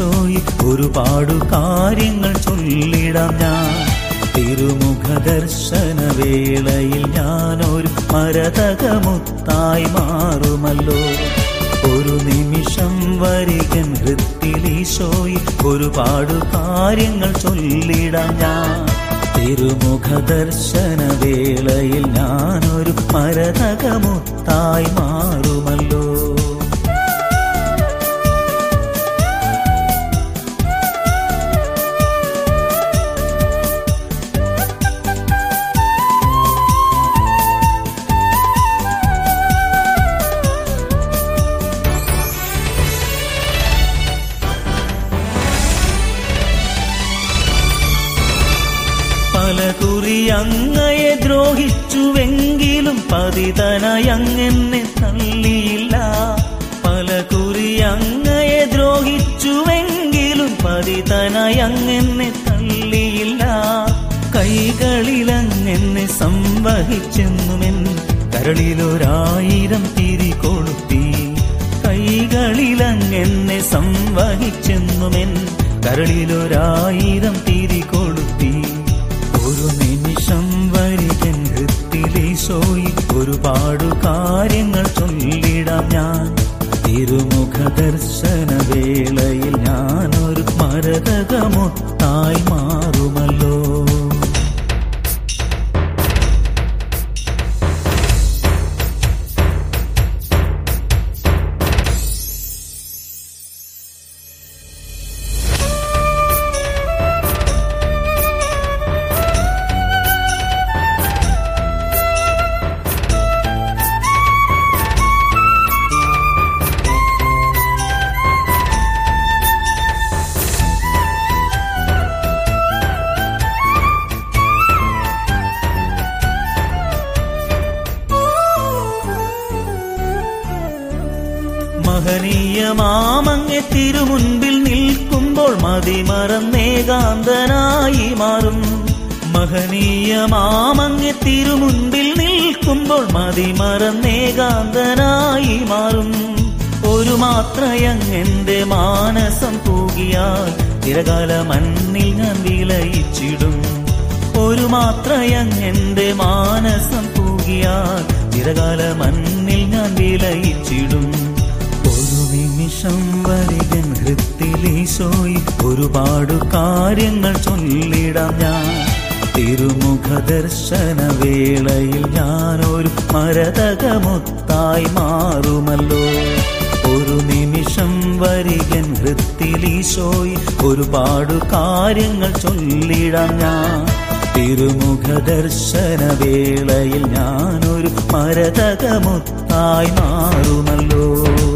തിരുമുഖദർശനവേളയിൽ ഒരുപാടു കാര്യങ്ങൾ ചൊല്ലിടാം ഞാൻ തിരുമുഖ ദർശനവേളയിൽ ഞാനൊരു മരതകമുത്തായി മാറുമല്ലോ ഒരു നിമിഷം വരികൻ ഹൃത്തിലീശോയിൽ ഒരുപാടു കാര്യങ്ങൾ ചൊല്ലിടാം ഞാൻ തിരുമുഖ ദർശനവേളയിൽ ഞാനൊരു മരതകമുത്തായി മാറുമല്ലോ പലകുറി അങ്ങയെ ദ്രോഹിച്ചുവെങ്കിലും പതിതനായി അങ്ങെന്നെ തള്ളിയില്ല പലകുറി അങ്ങയെ ദ്രോഹിച്ചുവെങ്കിലും പതിതനായി അങ്ങെന്നെ തള്ളിയില്ല കൈകളിൽ അങ്ങെന്നെ സംവഹിച്ചെന്നുമെൻ കരളിലൊരായിരം തിരി കൊളുത്തി കൈകളിൽ അങ്ങെന്നെ സംവഹിച്ചെന്നുമെൻ കരളിലൊരായിരം തിരി കൊളുത്തി ഒരു നിമിഷം വരികൻ ഹൃത്തിലീശോയി ഒരുപാടു കാര്യങ്ങൾ ചൊല്ലിടാം ഞാൻ തിരുമുഖ ദർശന വേളയിൽ ഞാനൊരു മരതകമൊത്തായി മാറുമല്ലോ മഹനീയമാമങ്ങെ തിരുമുൻപിൽ നിൽക്കുമ്പോൾ മതിമറന്നേകാന്തനായി മാറും മഹനീയമാമങ്ങെ തിരുമുൻപിൽ നിൽക്കുമ്പോൾ മതിമറന്നേകാന്തനായി മാറും ഒരു മാത്രയങ്ങെന്റെ മാനസം തൂകിയാൽ ചിരകാല മണ്ണിൽ ഞാൻ വിലയിച്ചിടും ഒരു മാത്രയങ്ങെന്റെ മാനസം തൂകിയാൽ ചിരകാല മണ്ണിൽ ഞാൻ വിലയിച്ചിടും ഒരു നിമിഷം വരികൻ ഹൃത്തിലീശോയി ഒരുപാടു കാര്യങ്ങൾ ചൊല്ലിടാം ഞാൻ തിരുമുഖ ദർശന വേളയിൽ ഞാനൊരു മരതകമുത്തായി മാറുമല്ലോ ഒരു നിമിഷം വരികൻ ഹൃത്തിലീശോയി ഒരുപാടു കാര്യങ്ങൾ ചൊല്ലിടാം ഞാൻ തിരുമുഖ ദർശന വേളയിൽ ഞാനൊരു മരതകമുത്തായി മാറുമല്ലോ